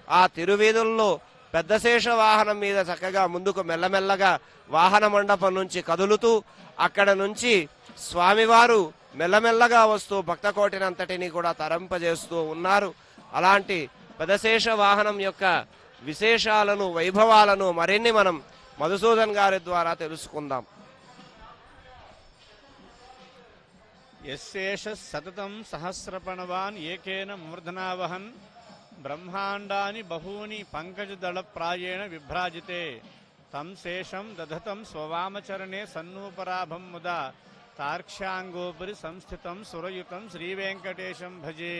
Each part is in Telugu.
ఆ తిరువీధుల్లో పెద్ద శేష వాహనం మీద చక్కగా ముందుకు మెల్లమెల్లగా వాహన మండపం నుంచి కదులుతూ అక్కడ నుంచి స్వామివారు మెల్లమెల్లగా వస్తూ భక్తకోటినంతటిని కూడా తరింపజేస్తూ ఉన్నారు అలాంటి పెదశేష వాహనం యొక్క విశేషాలను వైభవాలను మరిన్ని మనం మధుసూదన్ గారి ద్వారా తెలుసుకుందాం యశేష సతతం సహస్రపణవాన్ ఏకేన మూర్ధనావహన్ బ్రహ్మాండాని బహూని పంకజదళ ప్రాయేణ విభ్రాజితే తం శేషం దధతం స్వవామచరణే సన్నూపరాభం ముదా తార్క్ష్యాంగోపరి సంస్థితం సురయుతం శ్రీవెంకటేశం భజే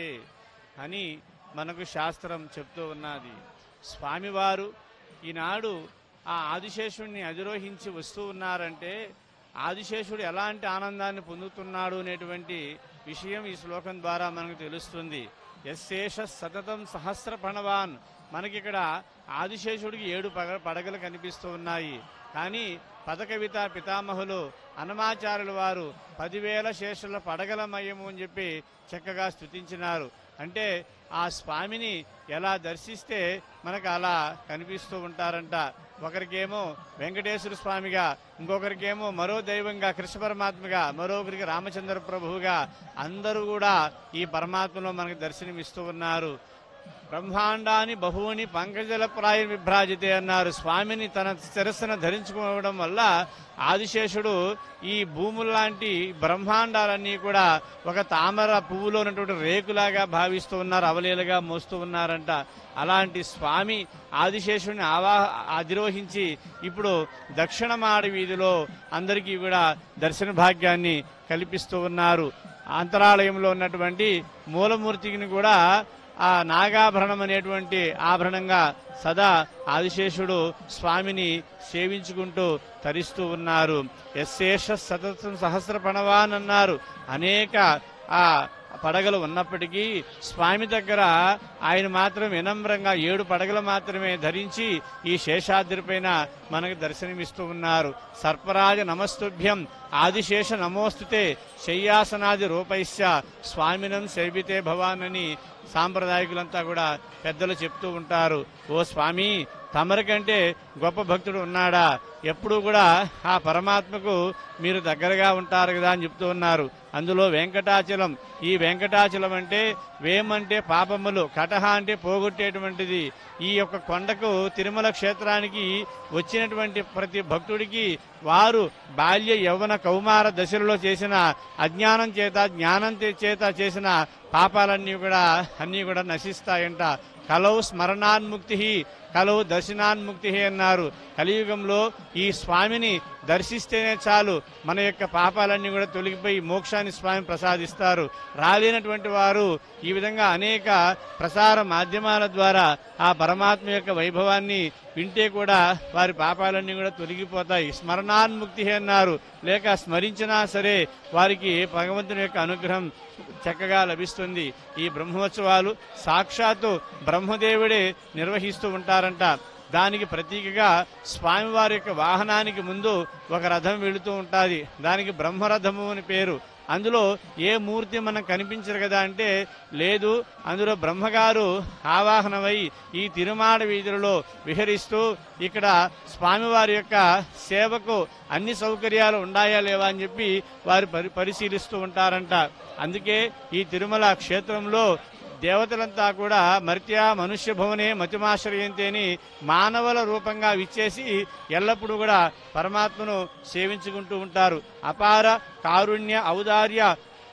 అని మనకు శాస్త్రం చెప్తూ ఉన్నది స్వామివారు ఈనాడు ఆ ఆదిశేషుణ్ణి అధిరోహించి వస్తూ ఉన్నారంటే ఆదిశేషుడు ఎలాంటి ఆనందాన్ని పొందుతున్నాడు అనేటువంటి విషయం ఈ శ్లోకం ద్వారా మనకు తెలుస్తుంది యశేష సతతం సహస్ర ప్రణవాన్ మనకిక్కడ ఆదిశేషుడికి ఏడు పగ పడగలు కనిపిస్తూ ఉన్నాయి కానీ పదకవిత పితామహులు అనమాచార్యుల వారు పదివేల శేషుల పడగలమయము అని చెప్పి చక్కగా స్తుతించినారు అంటే ఆ స్వామిని ఎలా దర్శిస్తే మనకు అలా కనిపిస్తూ ఉంటారంట ఒకరికేమో వెంకటేశ్వర స్వామిగా ఇంకొకరికేమో మరో దైవంగా కృష్ణ పరమాత్మగా మరొకరికి రామచంద్ర ప్రభువుగా అందరూ కూడా ఈ పరమాత్మలో మనకు దర్శనమిస్తూ ఉన్నారు బ్రహ్మాండాన్ని బహువుని పంకజల ప్రాయ విభ్రాజితే అన్నారు స్వామిని తన శిరస్సును ధరించుకోవడం వల్ల ఆదిశేషుడు ఈ భూముల్లాంటి బ్రహ్మాండాలన్నీ కూడా ఒక తామర పువ్వులో ఉన్నటువంటి రేకులాగా భావిస్తూ ఉన్నారు అవలీలగా మోస్తూ ఉన్నారంట అలాంటి స్వామి ఆదిశేషుడిని ఆవా అధిరోహించి ఇప్పుడు దక్షిణమాడి వీధిలో అందరికీ కూడా దర్శన భాగ్యాన్ని కల్పిస్తూ ఉన్నారు అంతరాలయంలో ఉన్నటువంటి మూలమూర్తిని కూడా ఆ నాగాభరణం అనేటువంటి ఆభరణంగా సదా ఆదిశేషుడు స్వామిని సేవించుకుంటూ తరిస్తూ ఉన్నారు యశేష సతతం సహస్ర ప్రణవాన్ అన్నారు అనేక ఆ పడగలు ఉన్నప్పటికీ స్వామి దగ్గర ఆయన మాత్రం వినమ్రంగా ఏడు పడగలు మాత్రమే ధరించి ఈ శేషాద్రిపైన మనకు దర్శనమిస్తూ ఉన్నారు సర్పరాజ నమస్తుభ్యం ఆదిశేష నమోస్తుతే శయ్యాసనాది రూపైశ్య స్వామినం సేవితే భవానని సాంప్రదాయకులంతా కూడా పెద్దలు చెప్తూ ఉంటారు ఓ స్వామి తమరికంటే గొప్ప భక్తుడు ఉన్నాడా ఎప్పుడూ కూడా ఆ పరమాత్మకు మీరు దగ్గరగా ఉంటారు కదా అని చెప్తూ ఉన్నారు అందులో వెంకటాచలం ఈ వెంకటాచలం అంటే వేమంటే పాపములు కటహ అంటే పోగొట్టేటువంటిది ఈ యొక్క కొండకు తిరుమల క్షేత్రానికి వచ్చినటువంటి ప్రతి భక్తుడికి వారు బాల్య యవ్వన కౌమార దశలలో చేసిన అజ్ఞానం చేత జ్ఞానం చే- చేత చేసిన పాపాలన్నీ కూడా అన్నీ కూడా నశిస్తాయంట కలౌ స్మరణాన్ముక్తి కలౌ దర్శనాన్ముక్తి అన్నారు కలియుగంలో ఈ స్వామిని దర్శిస్తేనే చాలు మన యొక్క పాపాలన్నీ కూడా తొలగిపోయి మోక్షాన్ని స్వామి ప్రసాదిస్తారు రాలేనటువంటి వారు ఈ విధంగా అనేక ప్రసార మాధ్యమాల ద్వారా ఆ పరమాత్మ యొక్క వైభవాన్ని వింటే కూడా వారి పాపాలన్నీ కూడా తొలగిపోతాయి స్మరణాన్ముక్తి అన్నారు లేక స్మరించినా సరే వారికి భగవంతుని యొక్క అనుగ్రహం చక్కగా లభిస్తుంది ఈ బ్రహ్మోత్సవాలు సాక్షాత్తు బ్రహ్మదేవుడే నిర్వహిస్తూ ఉంటారంట దానికి ప్రతీకగా స్వామివారి యొక్క వాహనానికి ముందు ఒక రథం వెళుతూ ఉంటుంది దానికి బ్రహ్మరథము అని పేరు అందులో ఏ మూర్తి మనకు కనిపించరు కదా అంటే లేదు అందులో బ్రహ్మగారు ఆవాహనమై ఈ తిరుమాడ వీధులలో విహరిస్తూ ఇక్కడ స్వామివారి యొక్క సేవకు అన్ని సౌకర్యాలు ఉన్నాయా లేవా అని చెప్పి వారు పరి పరిశీలిస్తూ ఉంటారంట అందుకే ఈ తిరుమల క్షేత్రంలో దేవతలంతా కూడా మర్త్య మనుష్య భవనే మతిమాశ్రయంతే అని మానవుల రూపంగా విచ్చేసి ఎల్లప్పుడూ కూడా పరమాత్మను సేవించుకుంటూ ఉంటారు అపార కారుణ్య ఔదార్య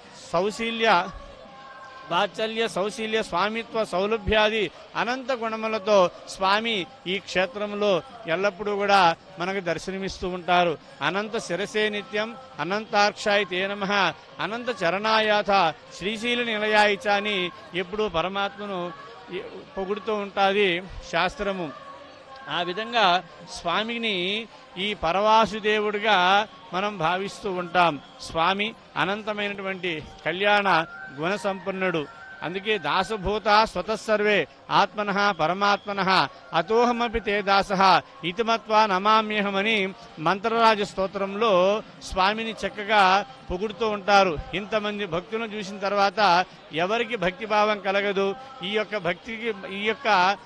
సౌశీల్య వాత్సల్య సౌశీల్య స్వామిత్వ సౌలభ్యాది అనంత గుణములతో స్వామి ఈ క్షేత్రంలో ఎల్లప్పుడూ కూడా మనకు దర్శనమిస్తూ ఉంటారు అనంత శిరసే నిత్యం అనంతాక్షాయ తే నమ అనంత చరణాయాథ శ్రీశీల నిలయాయిచ అని ఎప్పుడూ పరమాత్మను ఈ- పొగుడుతూ ఉంటుంది శాస్త్రము ఆ విధంగా స్వామిని ఈ పరవాసుదేవుడిగా మనం భావిస్తూ ఉంటాం స్వామి అనంతమైనటువంటి కళ్యాణ గుణ సంపన్నుడు అందుకే దాసభూత స్వతస్సర్వే ఆత్మన పరమాత్మన అతోహమపి తే దాస ఇతిమత్వా నమామ్యహమని మంత్రరాజ స్తోత్రంలో స్వామిని చక్కగా పొగుడుతూ ఉంటారు ఇంతమంది భక్తులను చూసిన తర్వాత ఎవరికి భక్తిభావం కలగదు ఈ యొక్క భక్తికి ఈ యొక్క